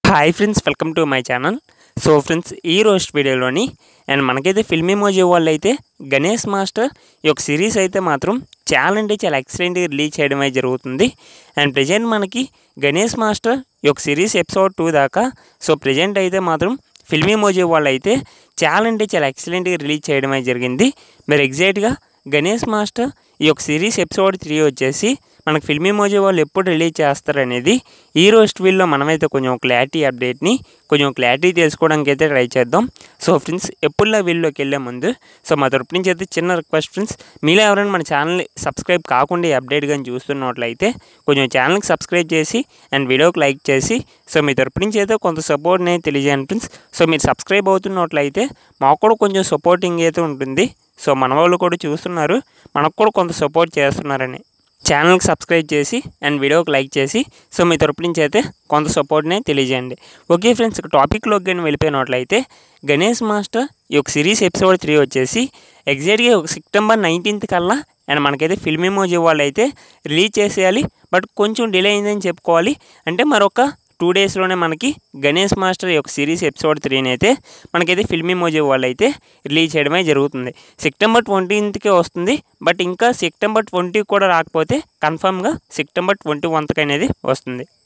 hi friends welcome to my channel so friends ఈ రోజు వీడియోలోని అండ్ మనకైతే ఫిల్మీ మోజీ వాళ్ళు అయితే గణేష్ మాస్టర్ ఈ యొక్క సిరీస్ అయితే మాత్రం చాలా అంటే చాలా ఎక్సలెంట్గా రిలీజ్ చేయడం అయితే జరుగుతుంది అండ్ ప్రజెంట్ మనకి గణేష్ మాస్టర్ ఈ యొక్క సిరీస్ ఎపిసోడ్ టూ దాకా సో ప్రజెంట్ అయితే మాత్రం ఫిల్మీ మోజీ వాళ్ళు అయితే చాలా అంటే చాలా ఎక్సలెంట్గా రిలీజ్ చేయడం అయితే జరిగింది మరి ఎగ్జాక్ట్గా గణేష్ మాస్టర్ ఈ యొక్క సిరీస్ ఎపిసోడ్ త్రీ వచ్చేసి మనకు ఫిల్మీ మోజీ వాళ్ళు ఎప్పుడు రిలీజ్ చేస్తారనేది ఈ రోజు వీల్లో మనమైతే కొంచెం క్లారిటీ అప్డేట్ని కొంచెం క్లారిటీ తెలుసుకోవడానికి అయితే ట్రై చేద్దాం సో ఫ్రెండ్స్ ఎప్పుడులా వీళ్ళలోకి వెళ్ళే ముందు సో మా తరపు నుంచి అయితే చిన్న రిక్వెస్ట్ ఫ్రెండ్స్ మీలో ఎవరైనా మన ఛానల్ని సబ్స్క్రైబ్ కాకుండా ఈ అప్డేట్ కానీ చూస్తున్నట్లయితే కొంచెం ఛానల్కి సబ్స్క్రైబ్ చేసి అండ్ వీడియోకి లైక్ చేసి సో మీ తరపు నుంచి అయితే కొంత సపోర్ట్ని తెలియజేయండి ఫ్రెండ్స్ సో మీరు సబ్స్క్రైబ్ అవుతున్నట్లయితే మాకు కూడా కొంచెం సపోర్టింగ్ అయితే ఉంటుంది సో మన వాళ్ళు కూడా చూస్తున్నారు మనకు కూడా కొంత సపోర్ట్ చేస్తున్నారని ఛానల్కి సబ్స్క్రైబ్ చేసి అండ్ వీడియోకి లైక్ చేసి సో మీ తరపు నుంచి అయితే కొంత సపోర్ట్ని తెలియజేయండి ఓకే ఫ్రెండ్స్ ఇక టాపిక్లోకి కానీ వెళ్ళిపోయినట్లయితే గణేష్ మాస్టర్ ఈ యొక్క సిరీస్ ఎపిసోడ్ త్రీ వచ్చేసి ఎగ్జాక్ట్గా ఒక సెప్టెంబర్ నైన్టీన్త్ కల్లా అండ్ మనకైతే ఫిల్మ్ ఎమోజీ వాళ్ళు అయితే రిలీజ్ చేసేయాలి బట్ కొంచెం డిలే అయిందని చెప్పుకోవాలి అంటే మరొక టూ డేస్లోనే మనకి గణేష్ మాస్టర్ యొక్క సిరీస్ ఎపిసోడ్ త్రీని అయితే మనకైతే ఫిల్మీ మోజీ వాళ్ళు అయితే రిలీజ్ చేయడమే జరుగుతుంది సెప్టెంబర్ ట్వంటీన్త్కే వస్తుంది బట్ ఇంకా సెప్టెంబర్ ట్వంటీ కూడా రాకపోతే కన్ఫామ్గా సెప్టెంబర్ ట్వంటీ వన్త్కి అనేది వస్తుంది